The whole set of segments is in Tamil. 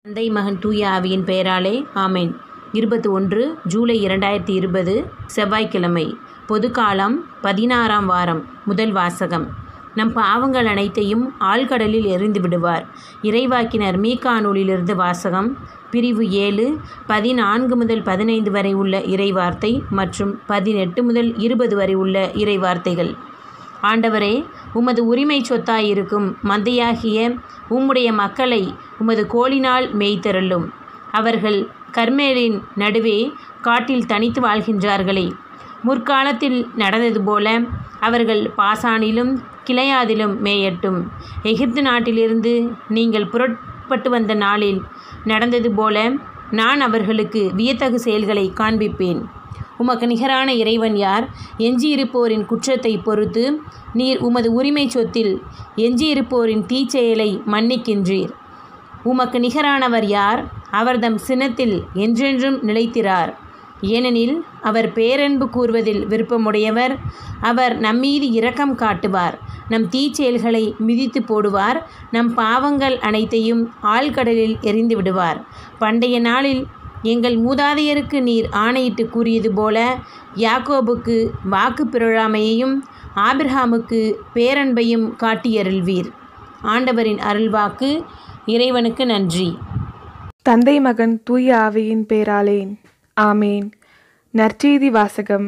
தந்தை மகன் தூய ஆவியின் பெயராலே ஆமென் இருபத்தி ஒன்று ஜூலை இரண்டாயிரத்தி இருபது செவ்வாய்க்கிழமை பொதுக்காலம் பதினாறாம் வாரம் முதல் வாசகம் நம் பாவங்கள் அனைத்தையும் ஆழ்கடலில் எறிந்து விடுவார் இறைவாக்கினர் மீகா நூலிலிருந்து வாசகம் பிரிவு ஏழு பதினான்கு முதல் பதினைந்து வரை உள்ள இறைவார்த்தை மற்றும் பதினெட்டு முதல் இருபது வரை உள்ள இறைவார்த்தைகள் ஆண்டவரே உமது உரிமை சொத்தாயிருக்கும் மந்தையாகிய உம்முடைய மக்களை உமது கோலினால் மேய்த்தருளும் அவர்கள் கர்மேலின் நடுவே காட்டில் தனித்து வாழ்கின்றார்களே முற்காலத்தில் நடந்தது போல அவர்கள் பாசானிலும் கிளையாதிலும் மேயட்டும் எகிப்து நாட்டிலிருந்து நீங்கள் புறப்பட்டு வந்த நாளில் நடந்தது போல நான் அவர்களுக்கு வியத்தகு செயல்களை காண்பிப்பேன் உமக்கு நிகரான இறைவன் யார் எஞ்சியிருப்போரின் குற்றத்தை பொறுத்து நீர் உமது உரிமை சொத்தில் எஞ்சியிருப்போரின் தீச்செயலை மன்னிக்கின்றீர் உமக்கு நிகரானவர் யார் அவர்தம் சினத்தில் என்றென்றும் நிலைத்திரார் ஏனெனில் அவர் பேரன்பு கூறுவதில் விருப்பமுடையவர் அவர் நம்மீது இரக்கம் காட்டுவார் நம் தீச்செயல்களை மிதித்து போடுவார் நம் பாவங்கள் அனைத்தையும் ஆழ்கடலில் எறிந்து விடுவார் பண்டைய நாளில் எங்கள் மூதாதையருக்கு நீர் ஆணையிட்டு கூறியது போல யாக்கோபுக்கு வாக்கு பிறழாமையையும் ஆபிரஹாமுக்கு பேரன்பையும் காட்டியருள்வீர் ஆண்டவரின் அருள்வாக்கு இறைவனுக்கு நன்றி தந்தை மகன் தூய ஆவியின் பேராலேன் ஆமேன் நற்செய்தி வாசகம்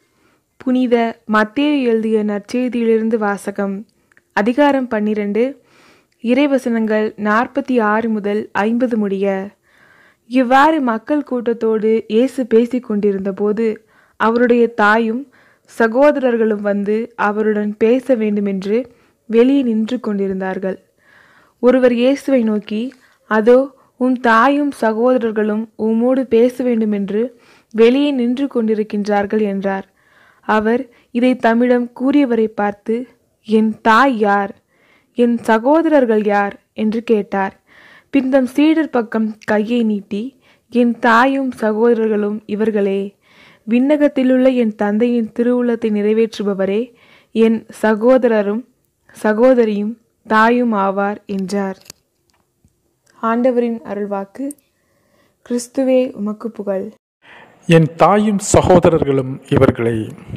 புனித மத்தேயு எழுதிய நற்செய்தியிலிருந்து வாசகம் அதிகாரம் பன்னிரண்டு இறைவசனங்கள் நாற்பத்தி ஆறு முதல் ஐம்பது முடிய இவ்வாறு மக்கள் கூட்டத்தோடு இயேசு பேசிக் கொண்டிருந்தபோது அவருடைய தாயும் சகோதரர்களும் வந்து அவருடன் பேச வேண்டுமென்று வெளியே நின்று கொண்டிருந்தார்கள் ஒருவர் இயேசுவை நோக்கி அதோ உன் தாயும் சகோதரர்களும் உம்மோடு பேச வேண்டுமென்று வெளியே நின்று கொண்டிருக்கின்றார்கள் என்றார் அவர் இதை தம்மிடம் கூறியவரை பார்த்து என் தாய் யார் என் சகோதரர்கள் யார் என்று கேட்டார் பின் தம் சீடர் பக்கம் கையை நீட்டி என் தாயும் சகோதரர்களும் இவர்களே விண்ணகத்திலுள்ள என் தந்தையின் திருவுள்ளத்தை நிறைவேற்றுபவரே என் சகோதரரும் சகோதரியும் தாயும் ஆவார் என்றார் ஆண்டவரின் அருள்வாக்கு கிறிஸ்துவே உமக்கு புகழ் என் தாயும் சகோதரர்களும் இவர்களை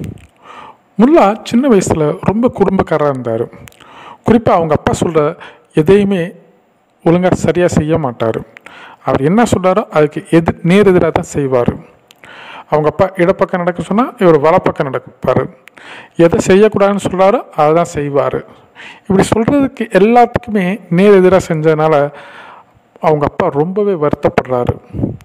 முல்லா சின்ன வயசில் ரொம்ப குடும்பக்காரராக இருந்தார் குறிப்பாக அவங்க அப்பா சொல்கிற எதையுமே ஒழுங்காக சரியாக செய்ய மாட்டார் அவர் என்ன சொல்கிறாரோ அதுக்கு எது நேர் எதிராக தான் செய்வார் அவங்க அப்பா இடப்பக்கம் நடக்க சொன்னால் இவர் வலப்பக்கம் நடப்பார் எதை செய்யக்கூடாதுன்னு சொல்கிறாரோ அதை தான் செய்வார் இப்படி சொல்கிறதுக்கு எல்லாத்துக்குமே நேர் எதிராக செஞ்சதுனால அவங்க அப்பா ரொம்பவே வருத்தப்படுறாரு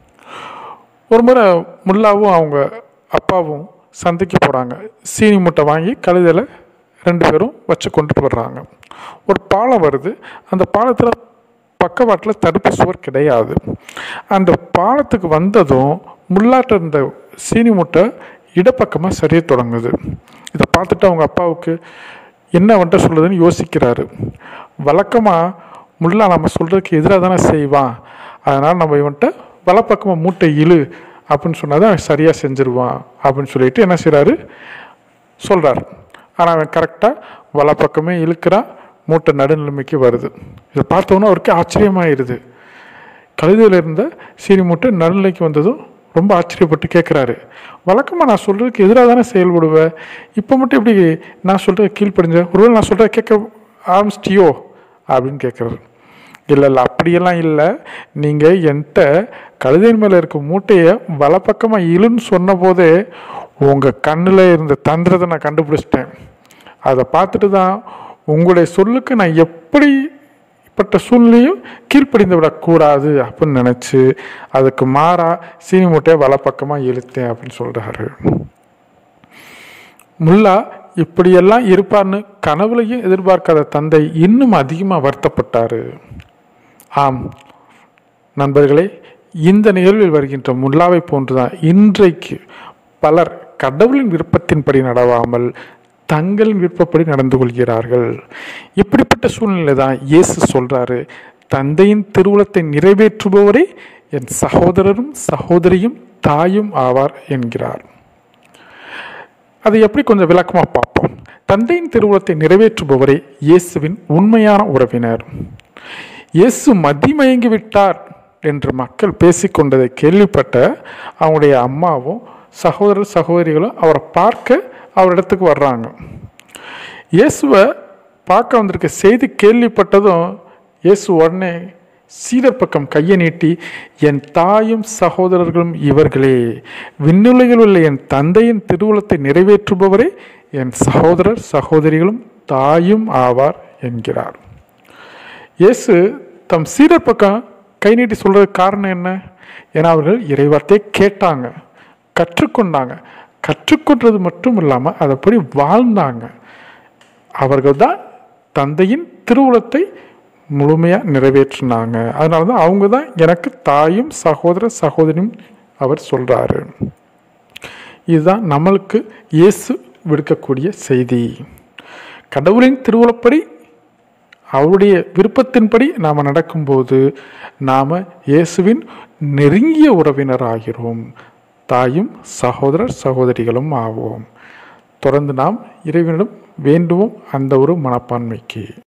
ஒரு முறை முல்லாவும் அவங்க அப்பாவும் சந்தைக்கு போகிறாங்க சீனி மூட்டை வாங்கி கழுதையில் ரெண்டு பேரும் வச்சு கொண்டுட்டு வர்றாங்க ஒரு பாலம் வருது அந்த பாலத்தில் பக்கவாட்டில் தடுப்பு சுவர் கிடையாது அந்த பாலத்துக்கு வந்ததும் முள்ளாட்ட இருந்த சீனி மூட்டை இடப்பக்கமாக சரிய தொடங்குது இதை பார்த்துட்டு அவங்க அப்பாவுக்கு என்ன வந்துட்டு சொல்லுதுன்னு யோசிக்கிறாரு வழக்கமாக முல்லா நம்ம சொல்கிறதுக்கு எதிராக தானே செய்வான் அதனால் நம்ம இவன்ட்ட வலப்பக்கமாக மூட்டை இழு அப்படின்னு சொன்னால் தான் அவன் சரியாக செஞ்சிருவான் அப்படின்னு சொல்லிட்டு என்ன செய்கிறாரு சொல்கிறார் ஆனால் அவன் கரெக்டாக வலப்பக்கமே இழுக்கிறான் மூட்டை நடுநிலைமைக்கு வருது இதை பார்த்தோன்னா அவருக்கு ஆச்சரியமாயிருது கழுதையில் இருந்த சீனி மூட்டை நடுநிலைக்கு வந்ததும் ரொம்ப ஆச்சரியப்பட்டு கேட்குறாரு வழக்கமாக நான் சொல்கிறதுக்கு எதிராக தானே செயல்படுவேன் இப்போ மட்டும் இப்படி நான் சொல்கிறத கீழ்ப்படிஞ்ச ஒருவேளை நான் சொல்கிறத கேட்க ஆரம்பிச்சிட்டியோ அப்படின்னு கேட்குறாரு இல்லை இல்லை அப்படியெல்லாம் இல்லை நீங்கள் என்கிட்ட கழுதையின் மேலே இருக்க மூட்டையை வலப்பக்கமாக இழுன்னு சொன்ன போதே உங்கள் கண்ணில் இருந்த தந்திரத்தை நான் கண்டுபிடிச்சிட்டேன் அதை பார்த்துட்டு தான் உங்களுடைய சொல்லுக்கு நான் எப்படிப்பட்ட சூழ்நிலையும் கீழ்ப்படிந்து விடக்கூடாது அப்படின்னு நினச்சி அதுக்கு மாறா சீனி மூட்டையை வலப்பக்கமாக இழுத்தேன் அப்படின்னு சொல்கிறாரு முல்லா இப்படியெல்லாம் இருப்பார்னு கனவுலையும் எதிர்பார்க்காத தந்தை இன்னும் அதிகமாக வருத்தப்பட்டார் ஆம் நண்பர்களே இந்த நிகழ்வில் வருகின்ற முல்லாவை போன்றுதான் இன்றைக்கு பலர் கடவுளின் விருப்பத்தின்படி நடவாமல் தங்களின் விருப்பப்படி நடந்து கொள்கிறார்கள் இப்படிப்பட்ட சூழ்நிலை தான் இயேசு சொல்றாரு தந்தையின் திருவுளத்தை நிறைவேற்றுபவரே என் சகோதரரும் சகோதரியும் தாயும் ஆவார் என்கிறார் அதை எப்படி கொஞ்சம் விளக்கமாக பார்ப்போம் தந்தையின் திருவுளத்தை நிறைவேற்றுபவரே இயேசுவின் உண்மையான உறவினர் இயேசு மதிமயங்கி விட்டார் என்று மக்கள் பேசிக்கொண்டதை கேள்விப்பட்ட அவங்களுடைய அம்மாவும் சகோதரர் சகோதரிகளும் அவரை பார்க்க அவரிடத்துக்கு வர்றாங்க இயேசுவை பார்க்க வந்திருக்க செய்தி கேள்விப்பட்டதும் இயேசு உடனே சீடர் பக்கம் கையை நீட்டி என் தாயும் சகோதரர்களும் இவர்களே விண்ணுலகில் உள்ள என் தந்தையின் திருவுளத்தை நிறைவேற்றுபவரே என் சகோதரர் சகோதரிகளும் தாயும் ஆவார் என்கிறார் இயேசு தம் சீடர் பக்கம் கை நீட்டி சொல்றதுக்கு காரணம் என்ன ஏன்னா அவர்கள் இறைவார்த்தையை கேட்டாங்க கற்றுக்கொண்டாங்க கற்றுக்கொண்டது மட்டும் இல்லாமல் அதைப்படி வாழ்ந்தாங்க அவர்கள் தான் தந்தையின் திருவுளத்தை முழுமையாக நிறைவேற்றினாங்க அதனால தான் அவங்க தான் எனக்கு தாயும் சகோதர சகோதரியும் அவர் சொல்கிறாரு இதுதான் நம்மளுக்கு இயேசு விடுக்கக்கூடிய செய்தி கடவுளின் திருவுளப்படி அவருடைய விருப்பத்தின்படி நாம் நடக்கும்போது நாம் இயேசுவின் நெருங்கிய உறவினராகிறோம் தாயும் சகோதரர் சகோதரிகளும் ஆவோம் தொடர்ந்து நாம் இறைவனிடம் வேண்டுவோம் அந்த ஒரு மனப்பான்மைக்கு